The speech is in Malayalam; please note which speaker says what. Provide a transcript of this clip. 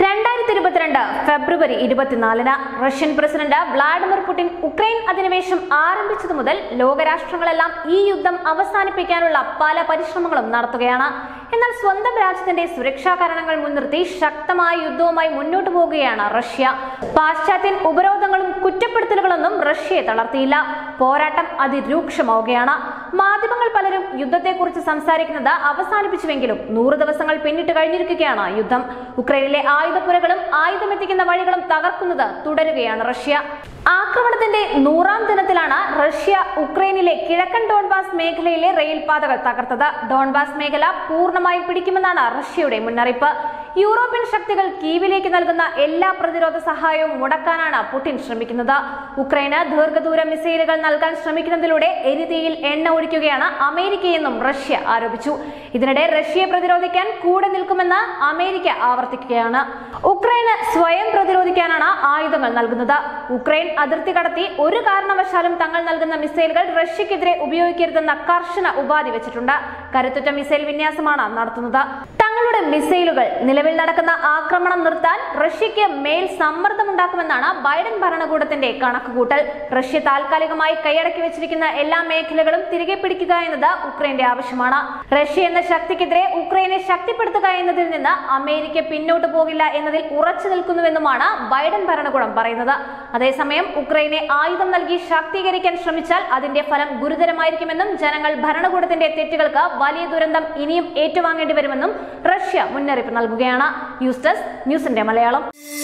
Speaker 1: രണ്ടായിരത്തി ഇരുപത്തിരണ്ട് ഫെബ്രുവരി ഇരുപത്തിനാലിന് Russian president Vladimir Putin Ukraine അധിനിവേശം ആരംഭിച്ചതു മുതൽ ലോകരാഷ്ട്രങ്ങളെല്ലാം ഈ യുദ്ധം അവസാനിപ്പിക്കാനുള്ള പല പരിശ്രമങ്ങളും നടത്തുകയാണ് എന്നാൽ സ്വന്തം രാജ്യത്തിന്റെ സുരക്ഷാ കാരണങ്ങൾ മുൻനിർത്തി ശക്തമായ യുദ്ധവുമായി മുന്നോട്ടു പോവുകയാണ് റഷ്യ പാശ്ചാത്യൻ ഉപരോധങ്ങളും കുറ്റപ്പെടുത്തലുകളൊന്നും റഷ്യയെ തളർത്തിയില്ല പോരാട്ടം അതിരൂക്ഷമാവുകയാണ് മാധ്യമങ്ങൾ പലരും യുദ്ധത്തെക്കുറിച്ച് സംസാരിക്കുന്നത് അവസാനിപ്പിച്ചുവെങ്കിലും നൂറ് ദിവസങ്ങൾ പിന്നിട്ട് കഴിഞ്ഞിരിക്കുകയാണ് യുദ്ധം ഉക്രൈനിലെ ആയുധപ്പുരകളും ആയുധമെത്തിക്കുന്ന വഴികളും തകർക്കുന്നത് തുടരുകയാണ് റഷ്യ ആക്രമണത്തിന്റെ നൂറാം ദിനത്തിലാണ് റഷ്യ ഉക്രൈനിലെ കിഴക്കൻ ഡോൺബാസ് മേഖലയിലെ റെയിൽപാതകൾ തകർത്തത് ഡോൺബാസ് മേഖല പൂർണ്ണമായും പിടിക്കുമെന്നാണ് റഷ്യയുടെ മുന്നറിയിപ്പ് യൂറോപ്യൻ ശക്തികൾ കീവിലേക്ക് നൽകുന്ന എല്ലാ പ്രതിരോധ സഹായവും മുടക്കാനാണ് പുടിൻ ശ്രമിക്കുന്നത് ഉക്രൈന് ദീർഘദൂര മിസൈലുകൾ നൽകാൻ ശ്രമിക്കുന്നതിലൂടെ എരിതീയിൽ എണ്ണ ഒഴിക്കുകയാണ് അമേരിക്കയെന്നും റഷ്യ ആരോപിച്ചു ഇതിനിടെ റഷ്യയെ പ്രതിരോധിക്കാൻ കൂടെ നിൽക്കുമെന്ന് അമേരിക്ക ആവർത്തിക്കുകയാണ് ഉക്രൈന് സ്വയം പ്രതിരോധിക്കാനാണ് ആയുധങ്ങൾ നൽകുന്നത് ഉക്രൈൻ അതിർത്തി കടത്തി ഒരു കാരണവശാലും തങ്ങൾ നൽകുന്ന മിസൈലുകൾ റഷ്യക്കെതിരെ ഉപയോഗിക്കരുതെന്ന കർശന ഉപാധി വെച്ചിട്ടുണ്ട് കരുത്തുറ്റ മിസൈൽ വിന്യാസമാണ് നടത്തുന്നത് തങ്ങളുടെ മിസൈലുകൾ നിലവിൽ നടക്കുന്ന ആക്രമണം നിർത്താൻ റഷ്യയ്ക്ക് മേൽ സമ്മർദ്ദമുണ്ടാക്കുമെന്നാണ് ബൈഡൻ ഭരണകൂടത്തിന്റെ കണക്കുകൂട്ടൽ റഷ്യ താൽക്കാലികമായി കൈയടക്കി വെച്ചിരിക്കുന്ന എല്ലാ മേഖലകളും തിരികെ പിടിക്കുക എന്നത് ഉക്രൈന്റെ ആവശ്യമാണ് റഷ്യ എന്ന ശക്തിക്കെതിരെ ഉക്രൈനെ ശക്തിപ്പെടുത്തുക എന്നതിൽ നിന്ന് അമേരിക്ക പിന്നോട്ട് പോകില്ല എന്നതിൽ ഉറച്ചു നിൽക്കുന്നുവെന്നുമാണ് ബൈഡൻ ഭരണകൂടം പറയുന്നത് അതേസമയം ഉക്രൈനെ ആയുധം നൽകി ശാക്തീകരിക്കാൻ ശ്രമിച്ചാൽ അതിന്റെ ഫലം ഗുരുതരമായിരിക്കുമെന്നും ജനങ്ങൾ ഭരണകൂടത്തിന്റെ തെറ്റുകൾക്ക് വലിയ ദുരന്തം ഇനിയും ഏറ്റുവാങ്ങേണ്ടി വരുമെന്നും റഷ്യ മുന്നറിയിപ്പ് നൽകുകയാണ് ന്യൂസ് ഡെസ്ക് ന്യൂസിന്റെ മലയാളം